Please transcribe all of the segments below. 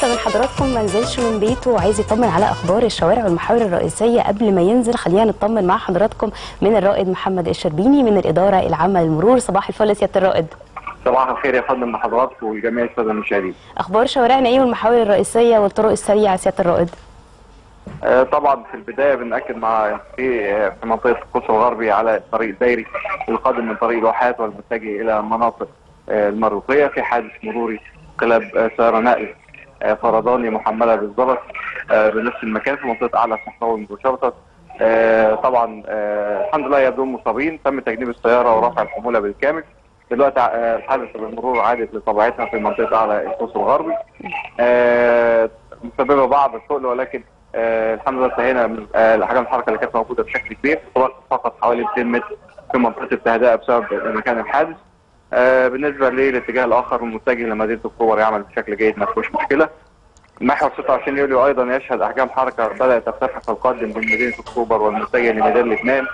لسه من حضراتكم ما نزلش من بيته وعايز يطمن على اخبار الشوارع والمحاور الرئيسيه قبل ما ينزل خلينا نطمن مع حضراتكم من الرائد محمد الشربيني من الاداره العامه للمرور صباح الفل يا سياده الرائد صباح الخير يا فندم لحضراتكم ولجميع الساده المشاهدين. اخبار شوارعنا ايه والمحاور الرئيسيه والطرق السريعه يا سياده الرائد آه، طبعا في البدايه بناكد مع في آه، في منطقه القدس الغربي على الطريق الدائري القادم من طريق الواحات والمتجه الى المناطق آه، المريوطيه في حادث مروري قلب آه، سياره نقل آه، فرداني محمله بالزلط آه، بنفس المكان في منطقه اعلى الصحراوي مباشره آه، طبعا آه، الحمد لله يبدو مصابين تم تجنيب السياره ورفع الحموله بالكامل دلوقتي آه، حادث المرور عادت لطبيعتها في منطقه اعلى القدس الغربي آه، مسببه بعض الثقل ولكن آه الحمد لله انتهينا من آه الحاجه الحركه اللي كانت موجوده بشكل كبير وقت فقط حوالي 200 متر في منطقه التهدئه بسبب مكان الحادث آه بالنسبه للاتجاه الاخر المتجه لمدينه اكتوبر يعمل بشكل جيد ما فيهوش مشكله محور 26 يوليو ايضا يشهد احجام حركه بدات ترتفع في القادم بين مدينه اكتوبر والمتجه لميدان لبنان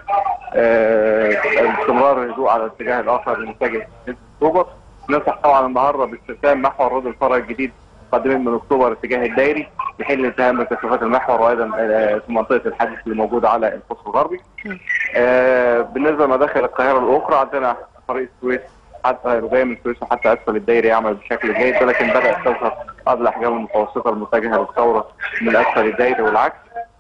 آه استمرار الهدوء على الاتجاه الاخر المتجه لمدينه اكتوبر ننصح طبعا النهارده باستخدام محور رود الفرع الجديد قادمين من اكتوبر اتجاه الدائري لحين الانتهاء من كثافات المحور وايضا آه، في منطقه الحادث اللي موجوده على القصر الغربي. آه، بالنسبه لمداخل القاهره الاخرى عندنا طريق السويس حتى جاي من السويس وحتى اسفل الدائري يعمل بشكل جيد ولكن بدات تظهر بعض الاحجام المتوسطه المتجهه للثوره من اسفل الدائري والعكس.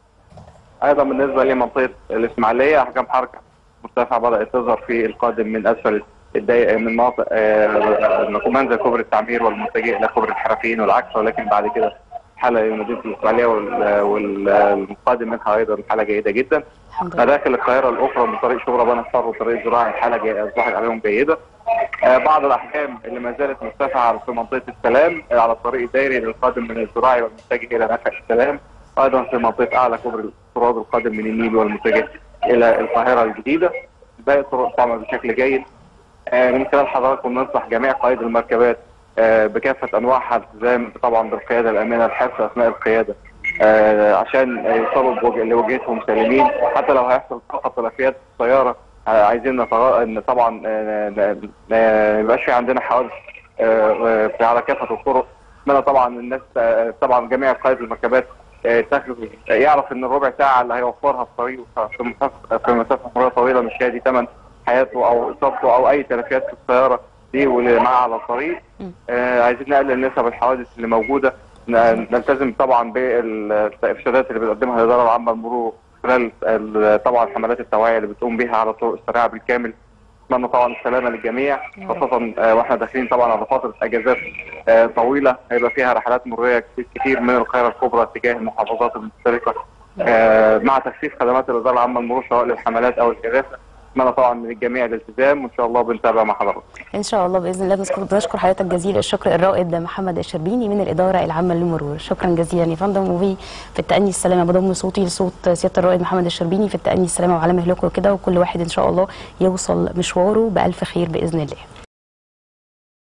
ايضا بالنسبه لمنطقه الاسماعيليه احجام حركه مرتفعه بدات تظهر في القادم من اسفل الدقيقة من مناطق آه، منزل كوبري التعمير والمتجه الى كوبري الحرفيين والعكس ولكن بعد كده حالة مدينة الإسماعيلية وال- والقادم منها أيضا حالة جيدة جدا. الحمد لله مداخل القاهرة الأخرى من طريق شبرا بني الثور وطريق الزراعي الحالة جي- أصبحت عليهم جيدة. آه، بعض الأحجام اللي ما زالت مرتفعة في منطقة السلام آه، على الطريق الدائري للقادم من الزراعي والمتجه إلى نفق السلام. أيضا في منطقة أعلى كوبري التراب القادم من النيل والمتجه إلى القاهرة الجديدة. باقي الطرق تعمل بشكل جيد. آه، من خلال حضراتكم ننصح جميع قائد المركبات آه، بكافه انواعها الالتزام طبعا بالقياده الامنه الحرص اثناء القياده آه، عشان يوصلوا بوجه- لوجهتهم سالمين حتى لو هيحصل فقط تلفيات في السياره آه، عايزين نتغ... ان طبعا آه، ن- ن- ما يبقاش في عندنا حوادث آه، آه، في على كافه الطرق اتمنى طبعا الناس آه، طبعا جميع قائد المركبات آه، يتخذ يعرف ان الربع ساعه اللي هيوفرها في طريقه في مسافه في مسافه مروريه طويله مش هي دي ثمن حياته او اصابته او اي تلفيات في السياره دي واللي معاه على الطريق آه عايزين نقلل نسب الحوادث اللي موجوده ن- نلتزم طبعا بالارشادات اللي بتقدمها الاداره العامه للمرور خلال ال- طبعا حملات التوعيه اللي بتقوم بيها على الطرق السريعه بالكامل اتمنى طبعا السلامه للجميع خاصه آه، واحنا داخلين طبعا على فتره اجازات آه، طويله هيبقى فيها رحلات مروريه كتير- كتير من القاهره الكبرى اتجاه المحافظات المختلفه آه، مع تخفيف خدمات الاداره العامه للمرور سواء للحملات او الاغاثه اتمنى طبعا من الجميع الالتزام وان شاء الله بنتابع مع حضراتكم ان شاء الله باذن الله بنشكر بنشكر حضرتك جزيل الشكر الرائد محمد الشربيني من الاداره العامه للمرور شكرا جزيلا يا فندم وفي في التاني السلامه بضم صوتي لصوت سياده الرائد محمد الشربيني في التاني السلامه وعلى مهلكم كده وكل واحد ان شاء الله يوصل مشواره بالف خير باذن الله